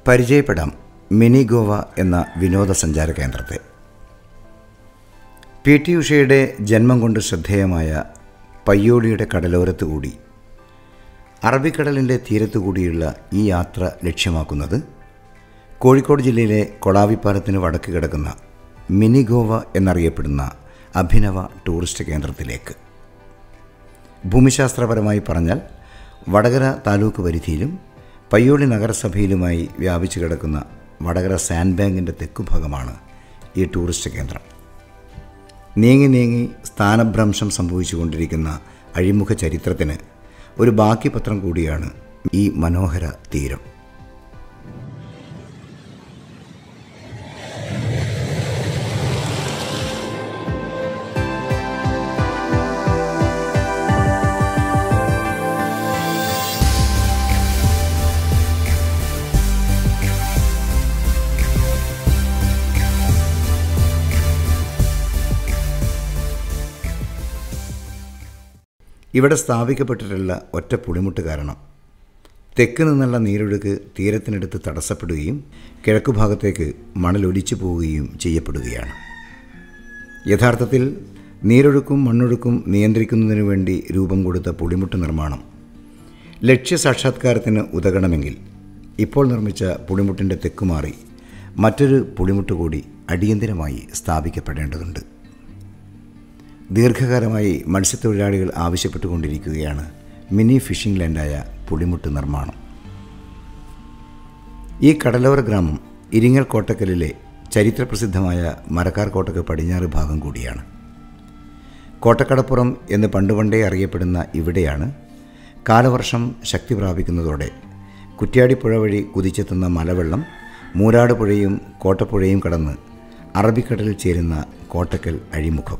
പരിചയപ്പെടാം മിനി ഗോവ എന്ന വിനോദസഞ്ചാര കേന്ദ്രത്തെ പി ടി ഉഷയുടെ ജന്മം കൊണ്ട് ശ്രദ്ധേയമായ പയ്യോളിയുടെ കടലോരത്തു കൂടി അറബിക്കടലിൻ്റെ തീരത്തു കൂടിയുള്ള ഈ യാത്ര ലക്ഷ്യമാക്കുന്നത് കോഴിക്കോട് ജില്ലയിലെ കൊളാവിപ്പാലത്തിന് വടക്ക് കിടക്കുന്ന മിനി ഗോവ എന്നറിയപ്പെടുന്ന അഭിനവ ടൂറിസ്റ്റ് കേന്ദ്രത്തിലേക്ക് ഭൂമിശാസ്ത്രപരമായി പറഞ്ഞാൽ വടകര താലൂക്ക് പരിധിയിലും പയ്യോളി നഗരസഭയിലുമായി വ്യാപിച്ചു കിടക്കുന്ന വടകര സാൻഡ് ബാങ്കിൻ്റെ തെക്കുഭാഗമാണ് ഈ ടൂറിസ്റ്റ് കേന്ദ്രം നീങ്ങി നീങ്ങി സ്ഥാനഭ്രംശം സംഭവിച്ചുകൊണ്ടിരിക്കുന്ന അഴിമുഖ ചരിത്രത്തിന് ഒരു ബാക്കി പത്രം കൂടിയാണ് ഈ മനോഹര തീരം ഇവിടെ സ്ഥാപിക്കപ്പെട്ടിട്ടുള്ള ഒറ്റ പുളിമുട്ട് കാരണം തെക്ക് നിന്നുള്ള നീരൊഴുക്ക് തീരത്തിനടുത്ത് തടസ്സപ്പെടുകയും കിഴക്കു ഭാഗത്തേക്ക് മണലൊലിച്ചു പോവുകയും ചെയ്യപ്പെടുകയാണ് യഥാർത്ഥത്തിൽ നീരൊഴുക്കും മണ്ണൊഴുക്കും നിയന്ത്രിക്കുന്നതിനു വേണ്ടി രൂപം കൊടുത്ത പുളിമുട്ട് നിർമ്മാണം ലക്ഷ്യസാക്ഷാത്കാരത്തിന് ഉതകണമെങ്കിൽ ഇപ്പോൾ നിർമ്മിച്ച പുളിമുട്ടിൻ്റെ തെക്കുമാറി മറ്റൊരു പുളിമുട്ട് കൂടി അടിയന്തിരമായി സ്ഥാപിക്കപ്പെടേണ്ടതുണ്ട് ദീർഘകാലമായി മത്സ്യത്തൊഴിലാളികൾ ആവശ്യപ്പെട്ടുകൊണ്ടിരിക്കുകയാണ് മിനി ഫിഷിംഗ് ലാൻഡായ പുളിമുട്ട് നിർമ്മാണം ഈ കടലോര ഗ്രാമം ഇരിങ്ങൽ കോട്ടക്കലിലെ ചരിത്രപ്രസിദ്ധമായ മരക്കാർ കോട്ടക്ക് പടിഞ്ഞാറ് ഭാഗം കൂടിയാണ് കോട്ടക്കടപ്പുറം എന്ന് പണ്ടുപണ്ടേ അറിയപ്പെടുന്ന ഇവിടെയാണ് കാലവർഷം ശക്തി പ്രാപിക്കുന്നതോടെ കുറ്റ്യാടിപ്പുഴ വഴി കുതിച്ചെത്തുന്ന മലവെള്ളം മൂരാട് പുഴയും കോട്ടപ്പുഴയും കടന്ന് അറബിക്കടലിൽ ചേരുന്ന കോട്ടക്കൽ അഴിമുഖം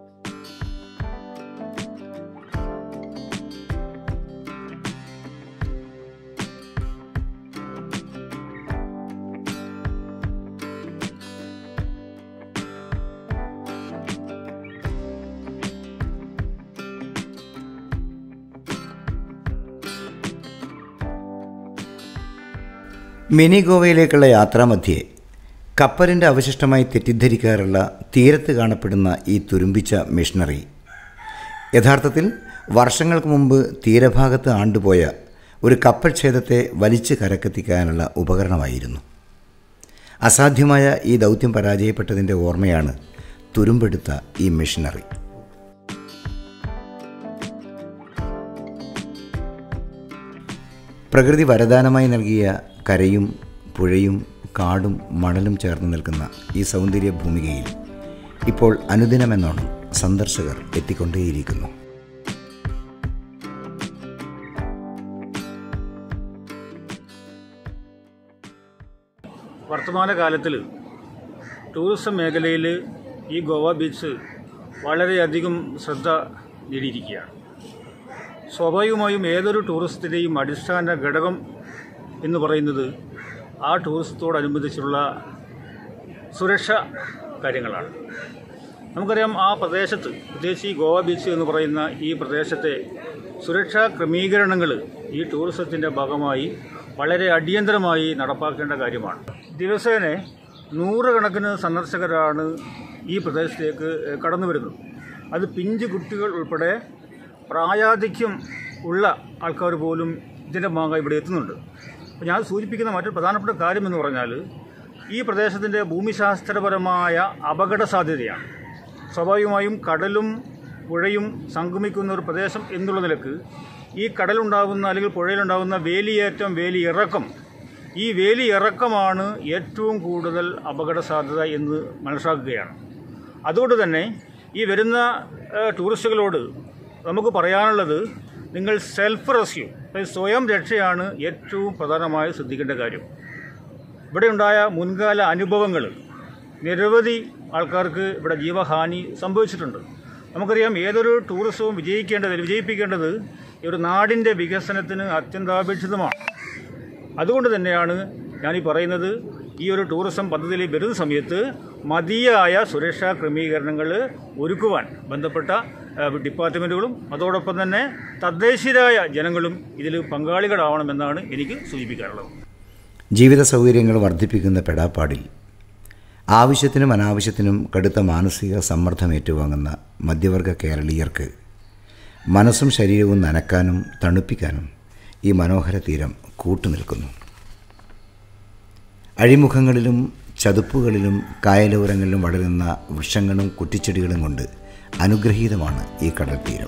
മിനി ഗോവയിലേക്കുള്ള യാത്രാമധ്യേ കപ്പലിൻ്റെ അവശിഷ്ടമായി തെറ്റിദ്ധരിക്കാറുള്ള തീരത്ത് കാണപ്പെടുന്ന ഈ തുരുമ്പിച്ച മിഷണറി യഥാർത്ഥത്തിൽ വർഷങ്ങൾക്ക് മുമ്പ് തീരഭാഗത്ത് ആണ്ടുപോയ ഒരു കപ്പൽ ഛേദത്തെ വലിച്ച് കരക്കെത്തിക്കാനുള്ള ഉപകരണമായിരുന്നു അസാധ്യമായ ഈ ദൗത്യം പരാജയപ്പെട്ടതിൻ്റെ ഓർമ്മയാണ് തുരുമ്പെടുത്ത ഈ മിഷണറി പ്രകൃതി വരദാനമായി നൽകിയ കരയും പുഴയും കാടും മണലും ചേർന്ന് നിൽക്കുന്ന ഈ സൗന്ദര്യ ഭൂമികയിൽ ഇപ്പോൾ അനുദിനമെന്നോണം സന്ദർശകർ എത്തിക്കൊണ്ടേയിരിക്കുന്നു വർത്തമാന കാലത്തിൽ ടൂറിസം മേഖലയിൽ ഈ ഗോവ ബീച്ച് വളരെയധികം ശ്രദ്ധ നേടിയിരിക്കുകയാണ് സ്വാഭാവികമായും ഏതൊരു ടൂറിസത്തിൻ്റെയും അടിസ്ഥാന ഘടകം എന്ന് പറയുന്നത് ആ ടൂറിസത്തോടനുബന്ധിച്ചുള്ള സുരക്ഷ കാര്യങ്ങളാണ് നമുക്കറിയാം ആ പ്രദേശത്ത് പ്രത്യേകിച്ച് ഈ ഗോവ ബീച്ച് എന്ന് പറയുന്ന ഈ പ്രദേശത്തെ സുരക്ഷാ ക്രമീകരണങ്ങൾ ഈ ടൂറിസത്തിൻ്റെ ഭാഗമായി വളരെ അടിയന്തരമായി നടപ്പാക്കേണ്ട കാര്യമാണ് ദിവസേന നൂറുകണക്കിന് സന്ദർശകരാണ് ഈ പ്രദേശത്തേക്ക് കടന്നു വരുന്നത് അത് പിഞ്ച് കുട്ടികൾ ഉൾപ്പെടെ പ്രായാധിക്യം ഉള്ള ആൾക്കാർ പോലും ഇതിൻ്റെ ഭാഗമായി ഇവിടെ എത്തുന്നുണ്ട് അപ്പോൾ ഞാൻ സൂചിപ്പിക്കുന്ന മറ്റൊരു പ്രധാനപ്പെട്ട കാര്യം എന്ന് പറഞ്ഞാൽ ഈ പ്രദേശത്തിൻ്റെ ഭൂമിശാസ്ത്രപരമായ അപകട സാധ്യതയാണ് സ്വാഭാവികമായും കടലും പുഴയും സംഗമിക്കുന്ന ഒരു പ്രദേശം എന്നുള്ള നിലക്ക് ഈ കടലുണ്ടാകുന്ന അല്ലെങ്കിൽ പുഴയിലുണ്ടാകുന്ന വേലിയേറ്റം വേലിയിറക്കം ഈ വേലിയിറക്കമാണ് ഏറ്റവും കൂടുതൽ അപകട സാധ്യത എന്ന് മനസ്സിലാക്കുകയാണ് അതുകൊണ്ട് തന്നെ ഈ വരുന്ന ഏഹ്, ടൂറിസ്റ്റുകളോട് നമുക്ക് പറയാനുള്ളത് നിങ്ങൾ സെൽഫ് റെസ്ക്യൂ അതായത് സ്വയം രക്ഷയാണ് ഏറ്റവും പ്രധാനമായി ശ്രദ്ധിക്കേണ്ട കാര്യം ഇവിടെ ഉണ്ടായ മുൻകാല അനുഭവങ്ങൾ നിരവധി ആൾക്കാർക്ക് ഇവിടെ ജീവഹാനി സംഭവിച്ചിട്ടുണ്ട് നമുക്കറിയാം ഏതൊരു ടൂറിസവും വിജയിക്കേണ്ടത് വിജയിപ്പിക്കേണ്ടത് ഈ ഒരു നാടിൻ്റെ വികസനത്തിന് അത്യന്താപേക്ഷിതമാണ് അതുകൊണ്ട് തന്നെയാണ് ഞാനീ പറയുന്നത് ഈ ഒരു ടൂറിസം പദ്ധതിയിൽ വരുന്ന സമയത്ത് മതിയായ സുരക്ഷാ ക്രമീകരണങ്ങൾ ഒരുക്കുവാൻ ബന്ധപ്പെട്ട ഏഹ്, ഡിപ്പാർട്ട്മെൻറ്റുകളും അതോടൊപ്പം തന്നെ തദ്ദേശീയരായ ജനങ്ങളും ഇതിൽ പങ്കാളികളാവണമെന്നാണ് എനിക്ക് സൂചിപ്പിക്കാനുള്ളത് ജീവിത സൗകര്യങ്ങൾ വർദ്ധിപ്പിക്കുന്ന പെടാപ്പാടിൽ ആവശ്യത്തിനും അനാവശ്യത്തിനും കടുത്ത മാനസിക സമ്മർദ്ദം ഏറ്റുവാങ്ങുന്ന മധ്യവർഗ കേരളീയർക്ക് മനസ്സും ശരീരവും നനക്കാനും തണുപ്പിക്കാനും ഈ മനോഹര തീരം കൂട്ടുനിൽക്കുന്നു അഴിമുഖങ്ങളിലും ചതുപ്പുകളിലും കായലോരങ്ങളിലും വളരുന്ന വൃക്ഷങ്ങളും കുറ്റിച്ചെടികളും കൊണ്ട് അനുഗ്രഹീതമാണ് ഈ കടൽ തീരം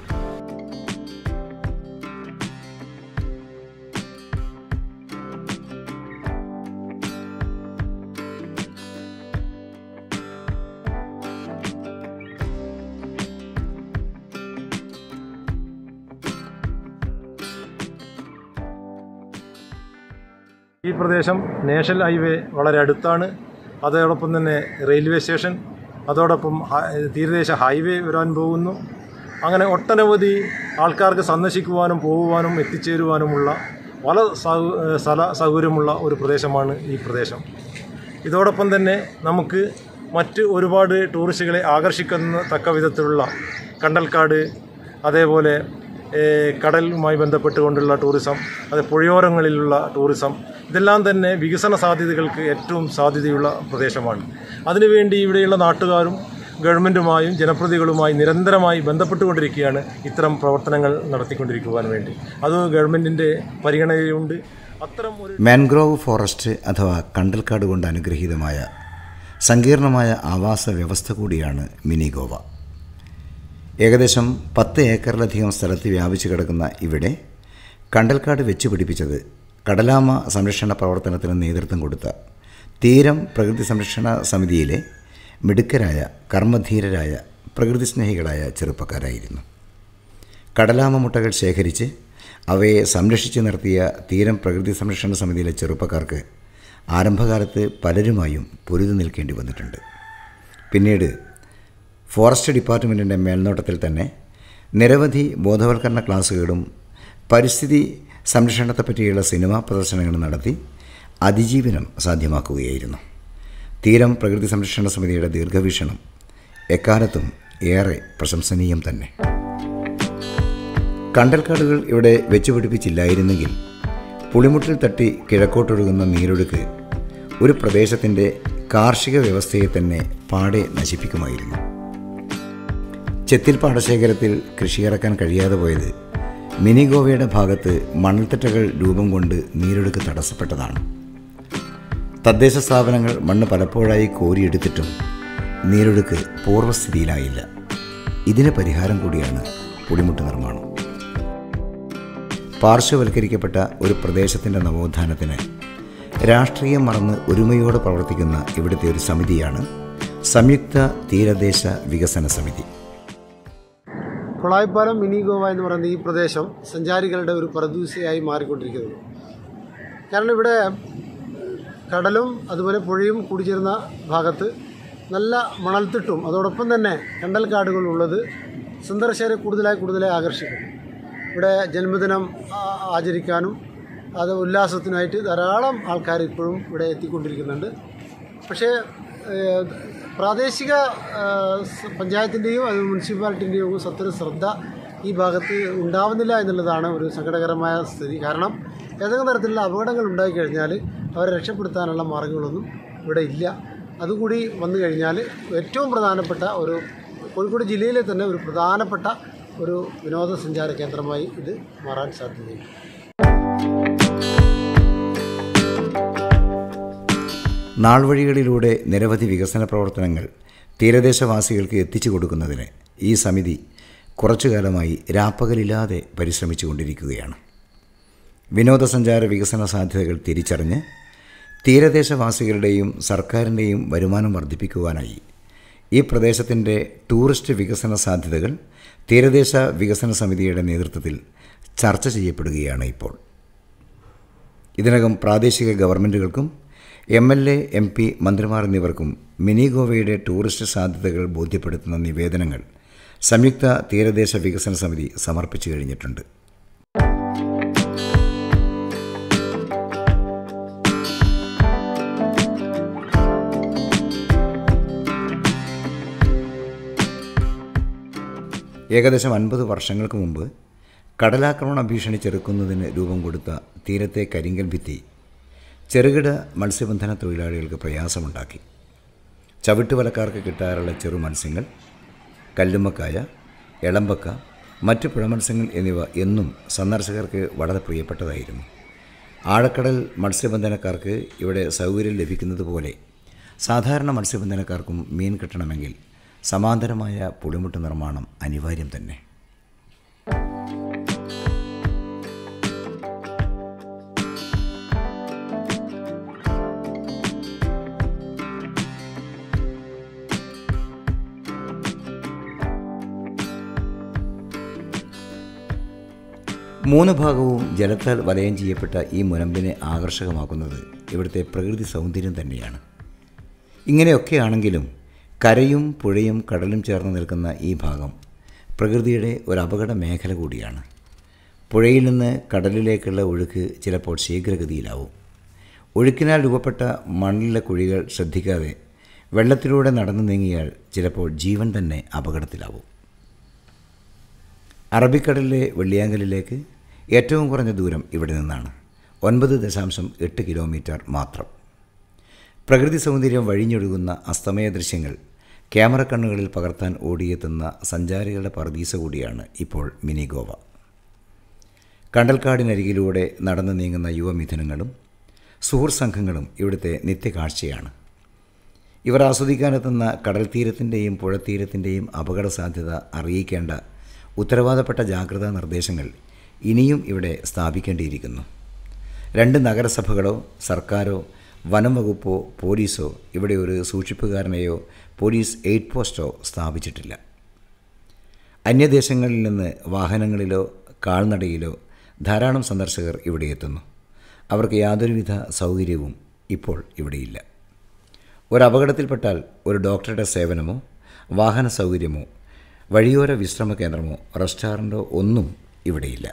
ഈ പ്രദേശം നാഷണൽ ഹൈവേ വളരെ അടുത്താണ് അതോടൊപ്പം തന്നെ റെയിൽവേ സ്റ്റേഷൻ അതോടൊപ്പം ഹ- തീരദേശ ഹൈവേ വരാൻ പോകുന്നു അങ്ങനെ ഒട്ടനവധി ആൾക്കാർക്ക് സന്ദർശിക്കുവാനും പോകുവാനും എത്തിച്ചേരുവാനുമുള്ള പല സൗ- സ്ഥല സൗകര്യമുള്ള ഒരു പ്രദേശമാണ് ഈ പ്രദേശം ഇതോടൊപ്പം തന്നെ നമുക്ക് മറ്റ് ഒരുപാട് ടൂറിസ്റ്റുകളെ ആകർഷിക്കുന്ന തക്ക വിധത്തിലുള്ള കണ്ടൽക്കാട് അതേപോലെ ഏഹ്, കടലുമായി ബന്ധപ്പെട്ടുകൊണ്ടുള്ള ടൂറിസം അത് പുഴയോരങ്ങളിലുള്ള ടൂറിസം ഇതെല്ലാം തന്നെ വികസന സാധ്യതകൾക്ക് ഏറ്റവും സാധ്യതയുള്ള പ്രദേശമാണ് അതിനുവേണ്ടി ഇവിടെയുള്ള നാട്ടുകാരും ഗവൺമെൻറ്റുമായും ജനപ്രതിനിധികളുമായി നിരന്തരമായി ബന്ധപ്പെട്ടുകൊണ്ടിരിക്കുകയാണ് ഇത്തരം പ്രവർത്തനങ്ങൾ നടത്തിക്കൊണ്ടിരിക്കുവാൻ വേണ്ടി അത് ഗവൺമെൻറ്റിൻ്റെ പരിഗണനയിലുണ്ട് അത്തരം ഒരു മാൻഗ്രോവ് ഫോറസ്റ്റ് അഥവാ കണ്ടൽക്കാട് കൊണ്ട് അനുഗ്രഹീതമായ സങ്കീർണമായ ആവാസ വ്യവസ്ഥ കൂടിയാണ് മിനി ഗോവ ഏകദേശം പത്ത് ഏക്കറിലധികം സ്ഥലത്ത് വ്യാപിച്ചു കിടക്കുന്ന ഇവിടെ കണ്ടൽക്കാട് വെച്ച് പിടിപ്പിച്ചത് കടലാമ സംരക്ഷണ പ്രവർത്തനത്തിന് നേതൃത്വം കൊടുത്ത തീരം പ്രകൃതി സംരക്ഷണ സമിതിയിലെ മിടുക്കരായ കർമ്മധീരരായ പ്രകൃതി സ്നേഹികളായ ചെറുപ്പക്കാരായിരുന്നു കടലാമ മുട്ടകൾ ശേഖരിച്ച് അവയെ സംരക്ഷിച്ച് നിർത്തിയ തീരം പ്രകൃതി സംരക്ഷണ സമിതിയിലെ ചെറുപ്പക്കാർക്ക് ആരംഭകാലത്ത് പലരുമായും പൊരുതു നിൽക്കേണ്ടി വന്നിട്ടുണ്ട് പിന്നീട് ഫോറസ്റ്റ് ഡിപ്പാർട്ട്മെൻറ്റിൻ്റെ മേൽനോട്ടത്തിൽ തന്നെ നിരവധി ബോധവൽക്കരണ ക്ലാസ്സുകളും പരിസ്ഥിതി സംരക്ഷണത്തെപ്പറ്റിയുള്ള സിനിമാ പ്രദർശനങ്ങളും നടത്തി അതിജീവനം സാധ്യമാക്കുകയായിരുന്നു തീരം പ്രകൃതി സംരക്ഷണ സമിതിയുടെ ദീർഘവീക്ഷണം എക്കാലത്തും ഏറെ പ്രശംസനീയം തന്നെ കണ്ടൽക്കാടുകൾ ഇവിടെ വെച്ചുപിടിപ്പിച്ചില്ലായിരുന്നെങ്കിൽ പുളിമുട്ടിൽ തട്ടി കിഴക്കോട്ടൊഴുകുന്ന നീരൊഴുക്ക് ഒരു പ്രദേശത്തിൻ്റെ കാർഷിക വ്യവസ്ഥയെ തന്നെ പാടെ നശിപ്പിക്കുമായിരുന്നു ചെത്തിൽ പാടശേഖരത്തിൽ കൃഷിയിറക്കാൻ കഴിയാതെ പോയത് മിനി ഗോവയുടെ ഭാഗത്ത് മണൽത്തിട്ടകൾ രൂപം കൊണ്ട് നീരൊഴുക്ക് തടസ്സപ്പെട്ടതാണ് തദ്ദേശ സ്ഥാപനങ്ങൾ മണ്ണ് പലപ്പോഴായി കോരിയെടുത്തിട്ടും നീരൊഴുക്ക് പൂർവ്വസ്ഥിതിയിലായില്ല ഇതിന് പരിഹാരം കൂടിയാണ് പുളിമുട്ട് നിർമ്മാണം പാർശ്വവൽക്കരിക്കപ്പെട്ട ഒരു പ്രദേശത്തിൻ്റെ നവോത്ഥാനത്തിന് രാഷ്ട്രീയം മറന്ന് ഒരുമയോടെ പ്രവർത്തിക്കുന്ന ഇവിടുത്തെ ഒരു സമിതിയാണ് സംയുക്ത തീരദേശ വികസന സമിതി കുളായിപ്പാലം മിനി ഗോവ എന്ന് പറയുന്ന ഈ പ്രദേശം സഞ്ചാരികളുടെ ഒരു പ്രദൂഷയായി മാറിക്കൊണ്ടിരിക്കുന്നത് കാരണം ഇവിടെ കടലും അതുപോലെ പുഴയും കൂടിച്ചേരുന്ന ഭാഗത്ത് നല്ല മണൽത്തിട്ടും അതോടൊപ്പം തന്നെ കണ്ടൽക്കാടുകളും ഉള്ളത് സന്ദർശകരെ കൂടുതലായി കൂടുതലായി ആകർഷിക്കും ഇവിടെ ജന്മദിനം ആ- ആചരിക്കാനും അത് ഉല്ലാസത്തിനായിട്ട് ധാരാളം ആൾക്കാർ ഇപ്പോഴും ഇവിടെ എത്തിക്കൊണ്ടിരിക്കുന്നുണ്ട് പക്ഷേ ഏഹ്, പ്രാദേശിക ഏഹ്, സ- പഞ്ചായത്തിൻ്റെയും അത് മുനിസിപ്പാലിറ്റിൻ്റെയും സത്വര ശ്രദ്ധ ഈ ഭാഗത്ത് ഉണ്ടാവുന്നില്ല എന്നുള്ളതാണ് ഒരു സങ്കടകരമായ സ്ഥിതി കാരണം ഏതെങ്കിലും തരത്തിലുള്ള അപകടങ്ങൾ ഉണ്ടായിക്കഴിഞ്ഞാൽ അവരെ രക്ഷപ്പെടുത്താനുള്ള മാർഗങ്ങളൊന്നും ഇവിടെ ഇല്ല അതുകൂടി വന്നു കഴിഞ്ഞാൽ ഏറ്റവും പ്രധാനപ്പെട്ട ഒരു കോഴിക്കോട് ജില്ലയിലെ തന്നെ ഒരു പ്രധാനപ്പെട്ട ഒരു വിനോദസഞ്ചാര കേന്ദ്രമായി ഇത് മാറാൻ സാധ്യതയുണ്ട് നാൾവഴികളിലൂടെ നിരവധി വികസന പ്രവർത്തനങ്ങൾ തീരദേശവാസികൾക്ക് എത്തിച്ചു കൊടുക്കുന്നതിന് ഈ സമിതി കുറച്ചു കാലമായി രാപ്പകലില്ലാതെ പരിശ്രമിച്ചു കൊണ്ടിരിക്കുകയാണ് വിനോദസഞ്ചാര വികസന സാധ്യതകൾ തിരിച്ചറിഞ്ഞ് തീരദേശവാസികളുടെയും സർക്കാരിൻ്റെയും വരുമാനം വർദ്ധിപ്പിക്കുവാനായി ഈ പ്രദേശത്തിൻ്റെ ടൂറിസ്റ്റ് വികസന സാധ്യതകൾ തീരദേശ വികസന സമിതിയുടെ നേതൃത്വത്തിൽ ചർച്ച ചെയ്യപ്പെടുകയാണ് ഇപ്പോൾ ഇതിനകം പ്രാദേശിക ഗവൺമെൻറ്റുകൾക്കും M L A M P മന്ത്രിമാർ എന്നിവർക്കും മിനി ഗോവയുടെ ടൂറിസ്റ്റ് സാധ്യതകൾ ബോധ്യപ്പെടുത്തുന്ന നിവേദനങ്ങൾ സംയുക്ത തീരദേശ വികസന സമിതി സമർപ്പിച്ചു കഴിഞ്ഞിട്ടുണ്ട് ഏകദേശം അൻപത് വർഷങ്ങൾക്ക് മുമ്പ് കടലാക്രമണ ഭീഷണി ചെറുക്കുന്നതിന് രൂപം കൊടുത്ത തീരത്തെ കരിങ്കൽ ഭിത്തി ചെറുകിട മത്സ്യബന്ധന തൊഴിലാളികൾക്ക് പ്രയാസമുണ്ടാക്കി ചവിട്ടുവലക്കാർക്ക് കിട്ടാറുള്ള ചെറു മത്സ്യങ്ങൾ കല്ലുമ്മക്കായ എളമ്പക്ക മറ്റ് പുഴമത്സ്യങ്ങൾ എന്നിവ എന്നും സന്ദർശകർക്ക് വളരെ പ്രിയപ്പെട്ടതായിരുന്നു ആഴക്കടൽ മത്സ്യബന്ധനക്കാർക്ക് ഇവിടെ സൗകര്യം ലഭിക്കുന്നത് പോലെ സാധാരണ മത്സ്യബന്ധനക്കാർക്കും മീൻ കിട്ടണമെങ്കിൽ സമാന്തരമായ പുളിമുട്ട് നിർമ്മാണം അനിവാര്യം തന്നെ മൂന്ന് ഭാഗവും ജലത്താൽ വലയം ചെയ്യപ്പെട്ട ഈ മുനമ്പിനെ ആകർഷകമാക്കുന്നത് ഇവിടുത്തെ പ്രകൃതി സൗന്ദര്യം തന്നെയാണ് ഇങ്ങനെയൊക്കെയാണെങ്കിലും കരയും പുഴയും കടലും ചേർന്ന് നിൽക്കുന്ന ഈ ഭാഗം പ്രകൃതിയുടെ ഒരു അപകട മേഖല കൂടിയാണ് പുഴയിൽ നിന്ന് കടലിലേക്കുള്ള ഒഴുക്ക് ചിലപ്പോൾ ശീഘ്രഗതിയിലാവും ഒഴുക്കിനാൽ രൂപപ്പെട്ട മണ്ണിലെ കുഴികൾ ശ്രദ്ധിക്കാതെ വെള്ളത്തിലൂടെ നടന്നു നീങ്ങിയാൽ ചിലപ്പോൾ ജീവൻ തന്നെ അപകടത്തിലാവും അറബിക്കടലിലെ വെള്ളിയാങ്കലിലേക്ക് ഏറ്റവും കുറഞ്ഞ ദൂരം ഇവിടെ നിന്നാണ് ഒൻപത് ദശാംശം എട്ട് കിലോമീറ്റർ മാത്രം പ്രകൃതി സൗന്ദര്യം വഴിഞ്ഞൊഴുകുന്ന അസ്തമയ ദൃശ്യങ്ങൾ ക്യാമറ കണ്ണുകളിൽ പകർത്താൻ ഓടിയെത്തുന്ന സഞ്ചാരികളുടെ പറദീസ കൂടിയാണ് ഇപ്പോൾ മിനി ഗോവ കണ്ടൽക്കാടിനരികിലൂടെ നടന്നു നീങ്ങുന്ന യുവമിഥുനങ്ങളും സുഹൃത്ത് സംഘങ്ങളും ഇവിടുത്തെ നിത്യകാഴ്ചയാണ് ഇവർ ആസ്വദിക്കാനെത്തുന്ന കടൽ തീരത്തിൻ്റെയും പുഴത്തീരത്തിൻ്റെയും അപകട സാധ്യത അറിയിക്കേണ്ട ഉത്തരവാദപ്പെട്ട ജാഗ്രതാ നിർദ്ദേശങ്ങൾ ഇനിയും ഇവിടെ സ്ഥാപിക്കേണ്ടിയിരിക്കുന്നു രണ്ട് നഗരസഭകളോ സർക്കാരോ വനം വകുപ്പോ പോലീസോ ഇവിടെ ഒരു സൂക്ഷിപ്പുകാരനെയോ പോലീസ് എയ്ഡ് പോസ്റ്റോ സ്ഥാപിച്ചിട്ടില്ല അന്യദേശങ്ങളിൽ നിന്ന് വാഹനങ്ങളിലോ കാൽനടയിലോ ധാരാളം സന്ദർശകർ ഇവിടെ എത്തുന്നു അവർക്ക് യാതൊരുവിധ സൗകര്യവും ഇപ്പോൾ ഇവിടെയില്ല ഒരു അപകടത്തിൽപ്പെട്ടാൽ ഒരു ഡോക്ടറുടെ സേവനമോ വാഹന സൗകര്യമോ വഴിയോര വിശ്രമ കേന്ദ്രമോ റെസ്റ്റോറൻറ്റോ ഒന്നും ഇവിടെയില്ല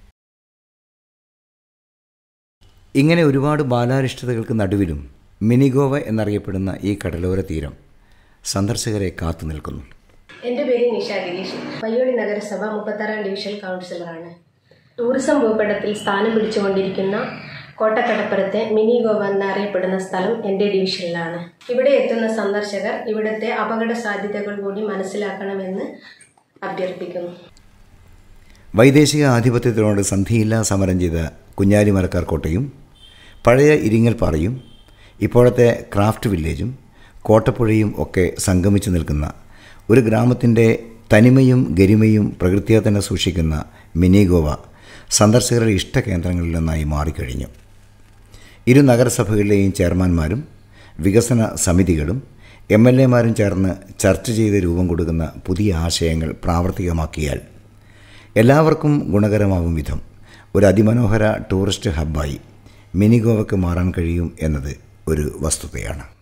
ഇങ്ങനെ ഒരുപാട് ബാലാരിഷ്ടതകൾക്ക് നടുവിലും മിനിഗോവ എന്നറിയപ്പെടുന്ന ഈ കടലോര തീരം സന്ദർശകരെ കാത്തു നിൽക്കുന്നു എൻ്റെ പേര് നിഷ ഗിരീഷ് പയ്യോളി നഗരസഭ മുപ്പത്താറാം ഡിവിഷൻ കൗൺസിലറാണ് ടൂറിസം ഭൂപടത്തിൽ സ്ഥാനം പിടിച്ചുകൊണ്ടിരിക്കുന്ന കോട്ടക്കടപ്പുറത്തെ മിനി ഗോവ എന്നറിയപ്പെടുന്ന സ്ഥലം എൻ്റെ ഡിവിഷനിലാണ് ഇവിടെ എത്തുന്ന സന്ദർശകർ ഇവിടുത്തെ അപകട സാധ്യതകൾ കൂടി മനസ്സിലാക്കണമെന്ന് അഭ്യർത്ഥിക്കുന്നു വൈദേശിക ആധിപത്യത്തിനോട് സന്ധിയില്ലാ സമരം ചെയ്ത കുഞ്ഞാലിമരക്കാർ കോട്ടയും പഴയ ഇരിങ്ങൽപ്പാറയും ഇപ്പോഴത്തെ ക്രാഫ്റ്റ് വില്ലേജും കോട്ടപ്പുഴയും ഒക്കെ സംഗമിച്ചു നിൽക്കുന്ന ഒരു ഗ്രാമത്തിൻ്റെ തനിമയും ഗരിമയും പ്രകൃതിയെ തന്നെ സൂക്ഷിക്കുന്ന മിനി ഗോവ സന്ദർശകരുടെ ഇഷ്ടകേന്ദ്രങ്ങളിലൊന്നായി മാറിക്കഴിഞ്ഞു ഇരു നഗരസഭകളിലെയും ചെയർമാൻമാരും വികസന സമിതികളും എം എൽ എമാരും ചേർന്ന് ചർച്ച ചെയ്ത് രൂപം കൊടുക്കുന്ന പുതിയ ആശയങ്ങൾ പ്രാവർത്തികമാക്കിയാൽ എല്ലാവർക്കും ഗുണകരമാവും വിധം ഒരു അതിമനോഹര ടൂറിസ്റ്റ് ഹബ്ബായി മിനി ഗോവയ്ക്ക് മാറാൻ കഴിയും എന്നത് ഒരു വസ്തുതയാണ്